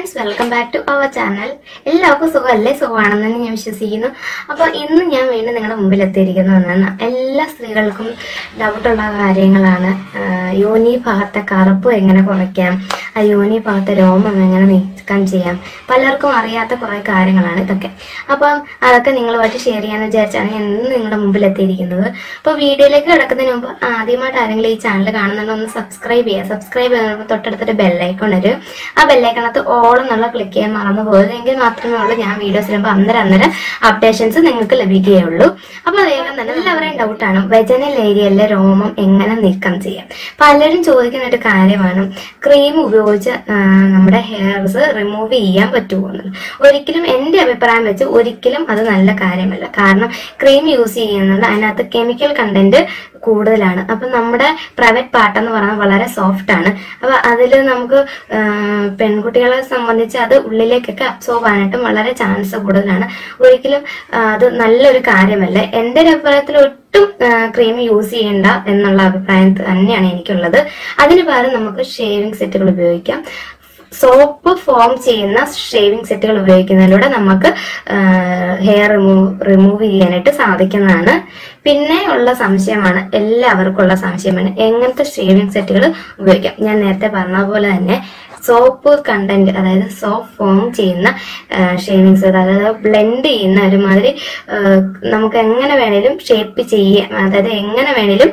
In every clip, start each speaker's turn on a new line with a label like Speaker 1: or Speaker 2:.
Speaker 1: friends welcome back to our channel എല്ലാവർക്കും സുഖമല്ലേ സുഖമാണെന്ന് തന്നെ ഞാൻ വിശ്വസിക്കുന്നു അപ്പോൾ ഇന്ന് ഞാൻ വീണ്ടും നിങ്ങളുടെ മുമ്പിൽ എത്തിയിരിക്കുന്നു എന്നാണ് എല്ലാ സ്ത്രീകൾക്കും ഡൗട്ടുള്ള കാര്യങ്ങളാണ് ആഹ് യോനി ഭാഗത്തെ കറുപ്പ് എങ്ങനെ കുറയ്ക്കാം ആ യോനി ഭാഗത്തെ രോമം എങ്ങനെ നീക്കം ചെയ്യാം പലർക്കും അറിയാത്ത കുറേ കാര്യങ്ങളാണ് ഇതൊക്കെ അപ്പം അതൊക്കെ നിങ്ങളുമായിട്ട് ഷെയർ ചെയ്യാന്ന് വിചാരിച്ചാണ് ഞാൻ ഇന്ന് നിങ്ങളുടെ മുമ്പിൽ എത്തിയിരിക്കുന്നത് അപ്പോൾ വീഡിയോയിലേക്ക് കിടക്കുന്നതിന് മുമ്പ് ആദ്യമായിട്ട് ആരെങ്കിലും ഈ ചാനൽ കാണുന്നുണ്ടോ ഒന്ന് സബ്സ്ക്രൈബ് ചെയ്യുക സബ്സ്ക്രൈബ് ചെയ്യുമ്പോൾ തൊട്ടടുത്തൊരു ബെല്ലൈക്കൺ വരും ആ ബെല്ലൈക്കണത്ത് ഓൾ എന്നുള്ള ക്ലിക്ക് ചെയ്യാൻ മറന്നു പോയത് എങ്കിൽ മാത്രമേ ഉള്ളൂ ഞാൻ വീഡിയോസ് ഇടുമ്പോൾ അന്നേരം അന്നേരം അപ്ഡേഷൻസ് നിങ്ങൾക്ക് ലഭിക്കുകയുള്ളൂ അപ്പോൾ വേഗം തന്നെ എല്ലാവരെയും ഡൗട്ടാണ് വെജനൽ ഏരിയയിലെ രോമം എങ്ങനെ നീക്കം ചെയ്യാം പലരും ചോദിക്കുന്ന ഒരു കാര്യമാണ് ക്രീം ഉപയോഗിച്ച് ആ, നമ്മുടെ ഹെയർസ് റിമൂവ് ചെയ്യാൻ പറ്റുമോ എന്നുള്ളത് ഒരിക്കലും എൻ്റെ അഭിപ്രായം വെച്ച് ഒരിക്കലും അത് നല്ല കാര്യമല്ല കാരണം ക്രീം യൂസ് ചെയ്യുന്നത് അതിനകത്ത് കെമിക്കൽ കണ്ടന്റ് കൂടുതലാണ് അപ്പം നമ്മുടെ പ്രൈവറ്റ് പാർട്ട് എന്ന് പറയുന്നത് വളരെ സോഫ്റ്റ് ആണ് അപ്പൊ അതിൽ നമുക്ക് ആ, പെൺകുട്ടികളെ സംബന്ധിച്ച് അത് ഉള്ളിലേക്കൊക്കെ അബ്സോർബ് ആനായിട്ടും വളരെ ചാൻസ് കൂടുതലാണ് ഒരിക്കലും ആ, അത് നല്ലൊരു കാര്യമല്ല എൻ്റെ ഒരു അഭിപ്രായത്തിൽ ഒട്ടും ക്രീം യൂസ് ചെയ്യണ്ട എന്നുള്ള അഭിപ്രായം തന്നെയാണ് എനിക്കുള്ളത് അതിന് പകരം നമുക്ക് ഷേവിംഗ് സെറ്റുകൾ ഉപയോഗിക്കാം സോപ്പ് ഫോം ചെയ്യുന്ന ഷേവിംഗ് സെറ്റുകൾ ഉപയോഗിക്കുന്നതിലൂടെ നമുക്ക് ഹെയർ റിമൂവ് റിമൂവ് ചെയ്യാനായിട്ട് സാധിക്കുന്നതാണ് പിന്നെ ഉള്ള സംശയമാണ് എല്ലാവർക്കും ഉള്ള സംശയമാണ് എങ്ങനത്തെ ഷേവിംഗ് സെറ്റുകൾ ഉപയോഗിക്കാം ഞാൻ നേരത്തെ പറഞ്ഞ പോലെ തന്നെ സോപ്പ് കണ്ടന്റ് അതായത് സോപ്പ് ഫോം ചെയ്യുന്ന ഷേവിങ്സ് അതായത് ബ്ലെൻഡ് ചെയ്യുന്ന ഒരുമാതിരി ആ, നമുക്ക് എങ്ങനെ വേണേലും ഷേപ്പ് ചെയ്യാം അതായത് എങ്ങനെ വേണേലും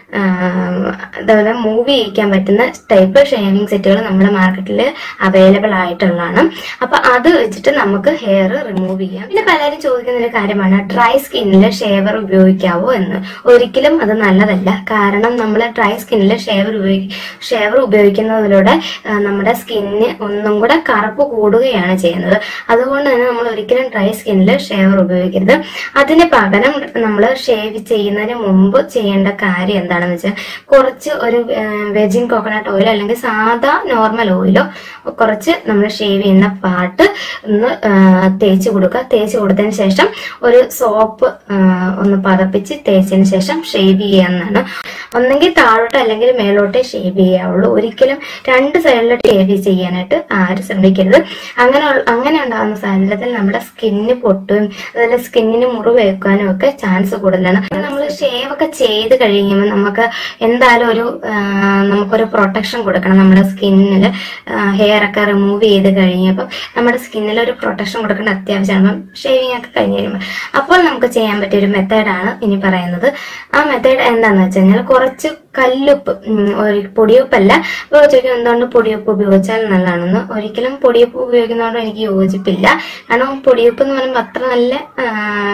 Speaker 1: അതുപോലെ മൂവ് ചെയ്യിക്കാൻ പറ്റുന്ന ടൈപ്പ് ഷേവിംഗ് സെറ്റുകൾ നമ്മുടെ മാർക്കറ്റിൽ അവൈലബിൾ ആയിട്ടുള്ളതാണ് അപ്പൊ അത് വെച്ചിട്ട് നമുക്ക് ഹെയർ റിമൂവ് ചെയ്യാം പിന്നെ പലരും ചോദിക്കുന്ന ഒരു കാര്യമാണ് ഡ്രൈ സ്കിന്നിൽ ഷേവർ ഉപയോഗിക്കാവോ എന്ന് ഒരിക്കലും അത് നല്ലതല്ല കാരണം നമ്മൾ ഡ്രൈ സ്കിന്നിൽ ഷേവർ ഉപയോഗി ഷേവർ ഉപയോഗിക്കുന്നതിലൂടെ ആ, നമ്മുടെ സ്കിന്നിന് ഒന്നും കൂടെ കറുപ്പ് കൂടുകയാണ് ചെയ്യുന്നത് അതുകൊണ്ട് തന്നെ നമ്മൾ ഒരിക്കലും ഡ്രൈ സ്കിന്നിൽ ഷേവർ ഉപയോഗിക്കരുത് അതിന് പകരം നമ്മൾ ഷേവ് ചെയ്യുന്നതിന് മുമ്പ് ചെയ്യേണ്ട കാര്യം എന്താണെന്ന് വെച്ചാൽ കുറച്ച് ഒരു വെജിൻ കോക്കനട്ട് ഓയിൽ അല്ലെങ്കിൽ സാധാ നോർമൽ ഓയിലോ കുറച്ച് നമ്മൾ ഷേവ് ചെയ്യുന്ന പാർട്ട് ഒന്ന് ആ, തേച്ച് കൊടുക്കുക തേച്ച് കൊടുത്തതിന് ശേഷം ഒരു സോപ്പ് ഒന്ന് പതപ്പിച്ച് തേച്ചതിന് ശേഷം ഷേവ് ചെയ്യാവുന്നതാണ് ഒന്നെങ്കിൽ താഴോട്ട് അല്ലെങ്കിൽ മേലോട്ടേ ഷേവ് ചെയ്യാവുള്ളൂ ഒരിക്കലും രണ്ട് സൈഡിലോട്ട് ഷേവ് ചെയ്യാനായിട്ട് ആരും ശ്രമിക്കരുത് അങ്ങനെ ഉള്ള- അങ്ങനെ ഉണ്ടാകുന്ന സാഹചര്യത്തിൽ നമ്മുടെ സ്കിന്നിന് പൊട്ടുകയും അതുപോലെ സ്കിന്നിന് മുറിവേക്കാനും ഒക്കെ ചാൻസ് കൂടുതലാണ് നമ്മൾ ഷേവ് ഒക്കെ ചെയ്ത് കഴിയുമ്പോൾ നമുക്ക് എന്തായാലും ഒരു ആ, നമുക്കൊരു പ്രൊട്ടക്ഷൻ കൊടുക്കണം നമ്മുടെ സ്കിന്നിൽ ഹെയർ ഒക്കെ റിമൂവ് ചെയ്ത് കഴിയുമ്പോൾ നമ്മുടെ സ്കിന്നിൽ ഒരു പ്രൊട്ടക്ഷൻ കൊടുക്കേണ്ട അത്യാവശ്യമാണ് അപ്പം ഷേവിങ് ഒക്കെ കഴിഞ്ഞ് കഴിയുമ്പോൾ അപ്പോൾ നമുക്ക് ചെയ്യാൻ പറ്റിയ ഒരു മെത്തേഡാണ് ഇനി പറയുന്നത് ആ മെത്തേഡ് എന്താണെന്ന് വെച്ച് കഴിഞ്ഞാൽ കുറച്ച് കല്ലുപ്പ് ഉം, ഒരു പൊടിയുപ്പല്ല അപ്പോൾ ചോദിക്കും എന്തുകൊണ്ട് പൊടിയുപ്പ് ഉപയോഗിച്ചാൽ നല്ലതാണെന്ന് ഒരിക്കലും പൊടിയുപ്പ് ഉപയോഗിക്കുന്നതുകൊണ്ട് എനിക്ക് യോജിപ്പില്ല കാരണം പൊടിയുപ്പ് എന്ന് പറയുമ്പോൾ അത്ര നല്ല ആ,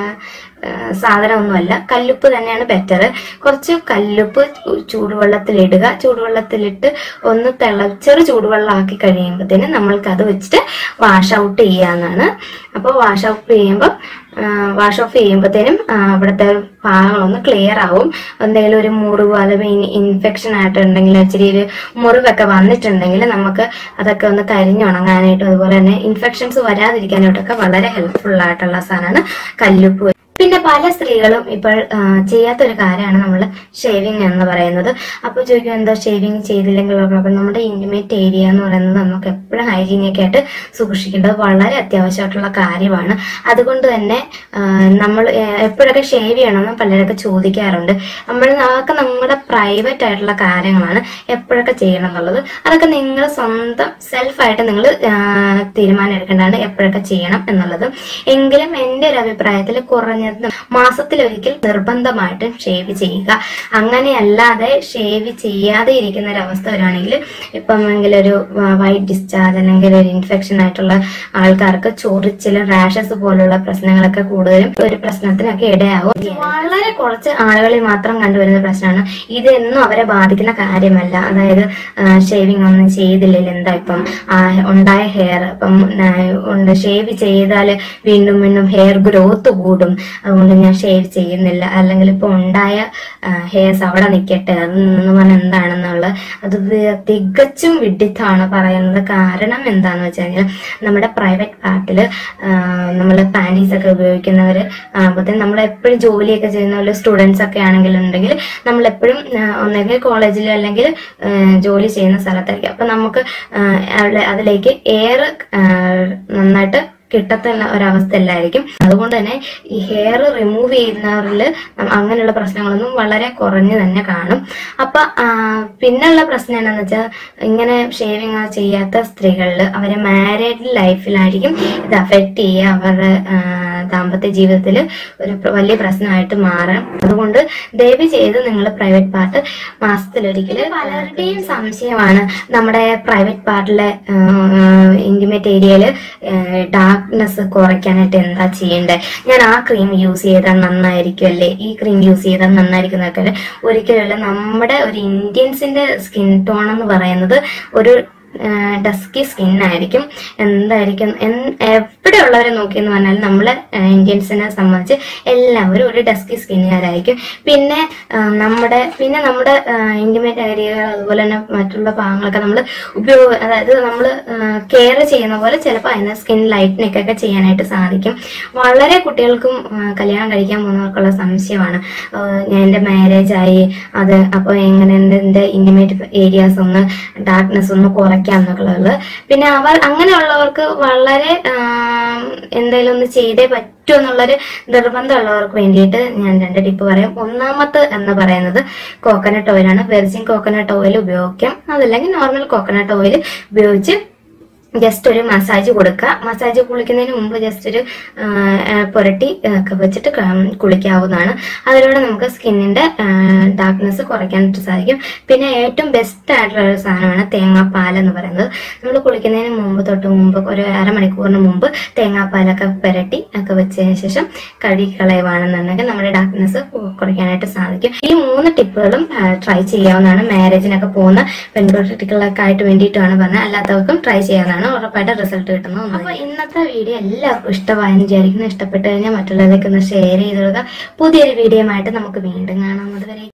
Speaker 1: ആ, സാധനമൊന്നുമല്ല കല്ലുപ്പ് തന്നെയാണ് ബെറ്റർ കുറച്ച് കല്ലുപ്പ് ചൂ- ചൂടുവെള്ളത്തിലിടുക ചൂടുവെള്ളത്തിലിട്ട് ഒന്ന് തിളച്ചൊരു ചൂടുവെള്ളമാക്കി കഴിയുമ്പോഴത്തേനും നമ്മൾക്ക് അത് വെച്ചിട്ട് വാഷ് ഔട്ട് ചെയ്യാന്നാണ് അപ്പോൾ വാഷ് ഔട്ട് ചെയ്യുമ്പോൾ വാഷ് ഓഫ് ചെയ്യുമ്പോഴത്തേനും അവിടുത്തെ ഭാഗങ്ങളൊന്ന് ക്ലിയർ ആവും എന്തെങ്കിലും ഒരു മുറിവ് അല്ലെങ്കിൽ ഇൻഫെക്ഷൻ ആയിട്ടുണ്ടെങ്കിൽ ഇച്ചിരി ഒരു മുറിവൊക്കെ വന്നിട്ടുണ്ടെങ്കിൽ നമുക്ക് അതൊക്കെ ഒന്ന് കരിഞ്ഞുണങ്ങാനായിട്ടും അതുപോലെ തന്നെ ഇൻഫെക്ഷൻസ് വരാതിരിക്കാനായിട്ടൊക്കെ വളരെ ഹെൽപ്ഫുൾ ആയിട്ടുള്ള സാധനമാണ് കല്ലുപ്പ് പിന്നെ പല സ്ത്രീകളും ഇപ്പോൾ ആ, ചെയ്യാത്തൊരു കാര്യമാണ് നമ്മൾ ഷേവിങ് എന്ന് പറയുന്നത് അപ്പോൾ ചോദിക്കും എന്താ ഷേവിങ് ചെയ്തില്ലെങ്കിൽ അപ്പം നമ്മുടെ ഇന്റിമേറ്റ് ഏരിയ എന്ന് പറയുന്നത് നമുക്ക് എപ്പോഴും ഹൈജീനിയൊക്കെ ആയിട്ട് സൂക്ഷിക്കേണ്ടത് വളരെ അത്യാവശ്യമായിട്ടുള്ള കാര്യമാണ് അതുകൊണ്ട് തന്നെ ആ, നമ്മൾ ആ, എപ്പോഴൊക്കെ ഷേവ് ചെയ്യണമെന്ന് പലരൊക്കെ ചോദിക്കാറുണ്ട് നമ്മൾ അതൊക്കെ നമ്മുടെ പ്രൈവറ്റ് ആയിട്ടുള്ള കാര്യങ്ങളാണ് എപ്പോഴൊക്കെ ചെയ്യണം എന്നുള്ളത് അതൊക്കെ നിങ്ങൾ സ്വന്തം സെൽഫായിട്ട് നിങ്ങൾ തീരുമാനം എടുക്കേണ്ടതാണ് എപ്പോഴൊക്കെ ചെയ്യണം എന്നുള്ളത് എങ്കിലും എൻ്റെ ഒരു അഭിപ്രായത്തിൽ കുറഞ്ഞത് മാസത്തിലൊരിക്കൽ നിർബന്ധമായിട്ടും ഷേവ് ചെയ്യുക അങ്ങനെയല്ലാതെ ഷേവ് ചെയ്യാതെ ഇരിക്കുന്ന ഒരു അവസ്ഥ വരികയാണെങ്കിൽ ഇപ്പം എങ്കിലും ഒരു വൈറ്റ് ഡിസ്ചാർജ് അല്ലെങ്കിൽ ഒരു ഇൻഫെക്ഷൻ ആയിട്ടുള്ള ആൾക്കാർക്ക് ചൊറിച്ചിലും റാഷസ് പോലുള്ള പ്രശ്നങ്ങളൊക്കെ കൂടുതലും ഒരു പ്രശ്നത്തിനൊക്കെ ഇടയാവും വളരെ കുറച്ച് ആളുകളിൽ മാത്രം കണ്ടുവരുന്ന പ്രശ്നമാണ് ഇതൊന്നും അവരെ ബാധിക്കുന്ന കാര്യമല്ല അതായത് ഷേവിംഗ് ഒന്നും ചെയ്തില്ലെങ്കിൽ എന്താ ഇപ്പം ആ, ഉണ്ടായ ഹെയർ ഇപ്പം ഉണ്ട് ഷേവ് ചെയ്താൽ വീണ്ടും വീണ്ടും ഹെയർ ഗ്രോത്ത് കൂടും അതുകൊണ്ട് ഞാൻ ഷേവ് ചെയ്യുന്നില്ല അല്ലെങ്കിൽ ഇപ്പൊ ഉണ്ടായ ഹെയർസ് അവിടെ നിൽക്കട്ടെ അത് എന്ന് പറഞ്ഞാൽ എന്താണെന്നുള്ളത് അത് തി- തികച്ചും വിഡിത്താണ് പറയുന്നത് കാരണം കാരണം എന്താന്ന് വെച്ച് കഴിഞ്ഞാൽ നമ്മുടെ പ്രൈവറ്റ് പാർട്ടിൽ നമ്മൾ പാൻറ്റീസ് ഒക്കെ ഉപയോഗിക്കുന്നവർ ആകുമ്പോഴത്തേനും നമ്മൾ എപ്പോഴും ജോലിയൊക്കെ ചെയ്യുന്ന പോലെ സ്റ്റുഡൻസ് ഒക്കെ ആണെങ്കിലുണ്ടെങ്കിൽ നമ്മൾ എപ്പോഴും ഒന്നെങ്കിൽ കോളേജിൽ അല്ലെങ്കിൽ ആ, ജോലി ചെയ്യുന്ന സ്ഥലത്തായിരിക്കും അപ്പൊ നമുക്ക് ആ, അവിടെ അതിലേക്ക് എയർ നന്നായിട്ട് കിട്ടത്തുള്ള ഒരവസ്ഥ അല്ലായിരിക്കും അതുകൊണ്ട് തന്നെ ഈ ഹെയർ റിമൂവ് ചെയ്യുന്നവരിൽ അങ്ങനെയുള്ള പ്രശ്നങ്ങളൊന്നും വളരെ കുറഞ്ഞു തന്നെ കാണും അപ്പൊ ആ, പിന്നെയുള്ള പ്രശ്നം എന്താണെന്ന് വെച്ചാൽ ഇങ്ങനെ ഷേവിങ് ചെയ്യാത്ത സ്ത്രീകളിൽ അവരെ മാരീഡ് ലൈഫിലായിരിക്കും ഇത് അഫക്റ്റ് ചെയ്യുക അവരുടെ ആ, ദാമ്പത്യ ജീവിതത്തിൽ ഒരു പ്ര- വലിയ പ്രശ്നമായിട്ട് മാറാം അതുകൊണ്ട് ദയവ് ചെയ്ത് നിങ്ങൾ പ്രൈവറ്റ് പാർട്ട് മാസത്തിലൊരിക്കൽ പലരുടെയും സംശയമാണ് നമ്മുടെ പ്രൈവറ്റ് പാർട്ടിലെ ഇന്റിമേറ്റ് ഏരിയയിൽ ഡാർക്ക്നെസ് കുറയ്ക്കാനായിട്ട് എന്താ ചെയ്യേണ്ടത് ഞാൻ ആ ക്രീം യൂസ് ചെയ്താൽ നന്നായിരിക്കും അല്ലേ ഈ ക്രീം യൂസ് ചെയ്താൽ നന്നായിരിക്കും എന്നൊക്കെ ഒരിക്കലുമല്ല നമ്മുടെ ഒരു ഇന്ത്യൻസിന്റെ സ്കിൻ ടോൺ എന്ന് പറയുന്നത് ഒരു ഡസ്കി സ്കിൻ ആയിരിക്കും എന്തായിരിക്കും എൻ- എവിടെയുള്ളവരെ നോക്കിയെന്ന് പറഞ്ഞാൽ നമ്മളെ ഇന്ത്യൻസിനെ സംബന്ധിച്ച് എല്ലാവരും ഒരു ഡസ്കി സ്കിന്നുകാരായിരിക്കും പിന്നെ ആ, നമ്മുടെ പിന്നെ നമ്മുടെ ഇന്റിമേറ്റ് ഏരിയകൾ അതുപോലെ തന്നെ മറ്റുള്ള ഭാഗങ്ങളൊക്കെ നമ്മൾ ഉപയോഗ അതായത് നമ്മൾ കെയർ ചെയ്യുന്ന പോലെ ചിലപ്പോൾ അതിന് സ്കിൻ ലൈറ്റിനൊക്കെ ചെയ്യാനായിട്ട് സാധിക്കും വളരെ കുട്ടികൾക്കും ആ, കല്യാണം കഴിക്കാൻ പോകുന്നവർക്കുള്ള സംശയമാണ് ആ, ഞാൻ എൻ്റെ മാരേജ് ആയി അത് അപ്പോൾ എങ്ങനെ എൻ്റെ എൻ്റെ ഇന്റിമേറ്റ് ഏരിയാസ് ഒന്ന് ഡാർക്ക്നെസ് ഒന്ന് കുറയ്ക്കാം എന്നുള്ളത് പിന്നെ അവർ അങ്ങനെയുള്ളവർക്ക് വളരെ ആം, എന്തെങ്കിലും ഒന്ന് ചെയ്തേ പറ്റൂ എന്നുള്ളൊരു നിർബന്ധമുള്ളവർക്ക് വേണ്ടിയിട്ട് ഞാൻ രണ്ട് ടിപ്പ് പറയാം ഒന്നാമത്തെ എന്ന് പറയുന്നത് കോക്കനട്ട് ഓയിലാണ് വെർജിൻ കോക്കനട്ട് ഓയിൽ ഉപയോഗിക്കാം അതല്ലെങ്കിൽ നോർമൽ കോക്കനട്ട് ഓയിൽ ഉപയോഗിച്ച് ജസ്റ്റ് ഒരു മസാജ് കൊടുക്കുക മസാജ് കുളിക്കുന്നതിന് മുമ്പ് ജസ്റ്റ് ഒരു ആ, ആ, പുരട്ടി ആ, ഒക്കെ വെച്ചിട്ട് ക- കുളിക്കാവുന്നതാണ് അതിലൂടെ നമുക്ക് സ്കിന്നിന്റെ ഡാർക്ക്നെസ് കുറയ്ക്കാനായിട്ട് സാധിക്കും പിന്നെ ഏറ്റവും ബെസ്റ്റ് ആയിട്ടുള്ള ഒരു സാധനമാണ് തേങ്ങാപ്പാൽ എന്ന് പറയുന്നത് നമ്മൾ കുളിക്കുന്നതിന് മുമ്പ് തൊട്ട് മുമ്പ് ഒരു അരമണിക്കൂറിന് മുമ്പ് തേങ്ങാപ്പാലൊക്കെ പുരട്ടി ഒക്കെ വെച്ചതിന് ശേഷം കഴുകി കളയുവാണെന്നുണ്ടെങ്കിൽ നമ്മുടെ ഡാർക്ക്നെസ് കുറയ്ക്കാനായിട്ട് സാധിക്കും ഈ മൂന്ന് ടിപ്പുകളും ട്രൈ ചെയ്യാവുന്നതാണ് മാരേജിനൊക്കെ പോകുന്ന പെൺകുട്ടികളൊക്കെ ആയിട്ട് വേണ്ടിയിട്ടാണ് പറഞ്ഞത് അല്ലാത്തവർക്കും ട്രൈ ചെയ്യാവുന്നതാണ് ഉറപ്പായിട്ട് റിസൾട്ട് കിട്ടുന്നത് അപ്പൊ ഇന്നത്തെ വീഡിയോ എല്ലാവർക്കും ഇഷ്ടമായെന്ന് വിചാരിക്കുന്നു ഇഷ്ടപ്പെട്ട് കഴിഞ്ഞാൽ മറ്റുള്ളവരൊക്കെ ഒന്ന് ഷെയർ ചെയ്ത് കൊടുക്കുക പുതിയൊരു വീഡിയോ ആയിട്ട് നമുക്ക് വീണ്ടും കാണാം അതുവരെ